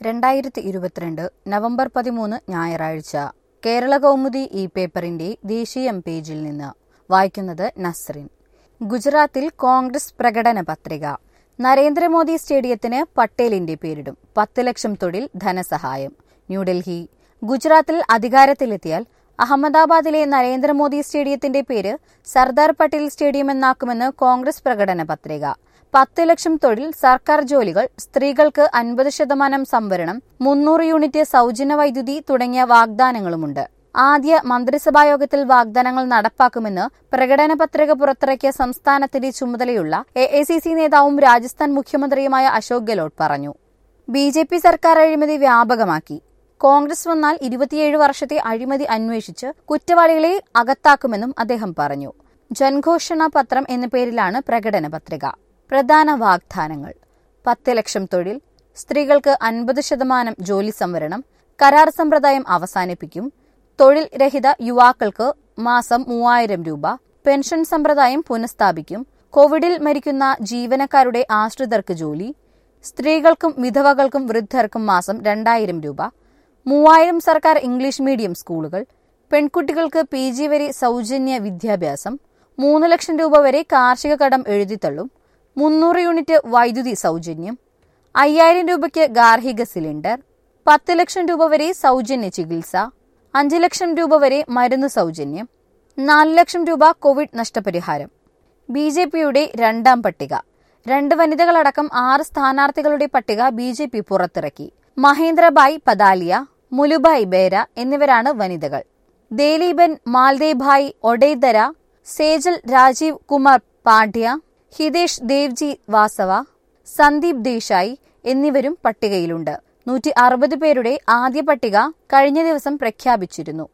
രണ്ടായിരത്തി ഇരുപത്തിരണ്ട് നവംബർ പതിമൂന്ന് ഞായറാഴ്ച കേരള കൗമുദി ഈ പേപ്പറിന്റെ ദേശീയം പേജിൽ നിന്ന് വായിക്കുന്നത് നസ്രിൻ ഗുജറാത്തിൽ കോൺഗ്രസ് പ്രകടന പത്രിക നരേന്ദ്രമോദി സ്റ്റേഡിയത്തിന് പട്ടേലിന്റെ പേരിടും പത്ത് ലക്ഷം തൊഴിൽ ധനസഹായം ന്യൂഡൽഹി ഗുജറാത്തിൽ അധികാരത്തിലെത്തിയാൽ അഹമ്മദാബാദിലെ നരേന്ദ്രമോദി സ്റ്റേഡിയത്തിന്റെ പേര് സർദാർ പട്ടേൽ സ്റ്റേഡിയം എന്നാക്കുമെന്ന് കോൺഗ്രസ് പ്രകടന പത്രിക പത്ത് ലക്ഷം തൊഴിൽ സർക്കാർ ജോലികൾ സ്ത്രീകൾക്ക് അൻപത് ശതമാനം സംവരണം മുന്നൂറ് യൂണിറ്റ് സൗജന്യ വൈദ്യുതി തുടങ്ങിയ വാഗ്ദാനങ്ങളുമുണ്ട് ആദ്യ മന്ത്രിസഭായോഗത്തിൽ വാഗ്ദാനങ്ങൾ നടപ്പാക്കുമെന്ന് പ്രകടന പത്രിക പുറത്തിറക്കിയ സംസ്ഥാനത്തിന്റെ ചുമതലയുള്ള എ ഐ സി സി നേതാവും രാജസ്ഥാൻ മുഖ്യമന്ത്രിയുമായ അശോക് ഗെലോട്ട് പറഞ്ഞു ബി ജെ പി സർക്കാർ അഴിമതി വ്യാപകമാക്കി കോൺഗ്രസ് വന്നാൽ ഇരുപത്തിയേഴ് വർഷത്തെ അഴിമതി അന്വേഷിച്ച് കുറ്റവാളികളെ അകത്താക്കുമെന്നും അദ്ദേഹം പറഞ്ഞു ജൻഘോഷണ പത്രം എന്ന പേരിലാണ് പ്രകടന പത്രിക പ്രധാന വാഗ്ദാനങ്ങൾ പത്ത് ലക്ഷം തൊഴിൽ സ്ത്രീകൾക്ക് അൻപത് ശതമാനം ജോലി സംവരണം കരാർ സമ്പ്രദായം അവസാനിപ്പിക്കും തൊഴിൽ രഹിത യുവാക്കൾക്ക് മാസം മൂവായിരം രൂപ പെൻഷൻ സമ്പ്രദായം പുനഃസ്ഥാപിക്കും കോവിഡിൽ മരിക്കുന്ന ജീവനക്കാരുടെ ആശ്രിതർക്ക് ജോലി സ്ത്രീകൾക്കും വിധവകൾക്കും വൃദ്ധർക്കും മാസം രണ്ടായിരം രൂപ മൂവായിരം സർക്കാർ ഇംഗ്ലീഷ് മീഡിയം സ്കൂളുകൾ പെൺകുട്ടികൾക്ക് പി ജി വരെ സൗജന്യ വിദ്യാഭ്യാസം മൂന്ന് ലക്ഷം രൂപ വരെ കാർഷിക കടം എഴുതിത്തള്ളും മുന്നൂറ് യൂണിറ്റ് വൈദ്യുതി സൗജന്യം അയ്യായിരം രൂപയ്ക്ക് ഗാർഹിക സിലിണ്ടർ പത്ത് ലക്ഷം രൂപ വരെ സൗജന്യ ചികിത്സ അഞ്ച് ലക്ഷം രൂപ വരെ മരുന്ന് സൗജന്യം നാല് ലക്ഷം രൂപ കോവിഡ് നഷ്ടപരിഹാരം ബി ജെ പിയുടെ രണ്ടാം പട്ടിക രണ്ട് വനിതകളടക്കം ആറ് സ്ഥാനാർത്ഥികളുടെ പട്ടിക ബി ജെ പി പുറത്തിറക്കി മഹേന്ദ്രഭായ് പദാലിയ മുലുഭായ് ബേര എന്നിവരാണ് വനിതകൾ ദേലീബൻ മാൽദേഭായ് ഒഡേദര സേജൽ രാജീവ് കുമാർ പാണ്ഡ്യ ഹിതേഷ് ദേവ്ജി വാസവ സന്ദീപ് ദേശായി എന്നിവരും പട്ടികയിലുണ്ട് നൂറ്റി അറുപത് പേരുടെ ആദ്യ പട്ടിക കഴിഞ്ഞ ദിവസം പ്രഖ്യാപിച്ചിരുന്നു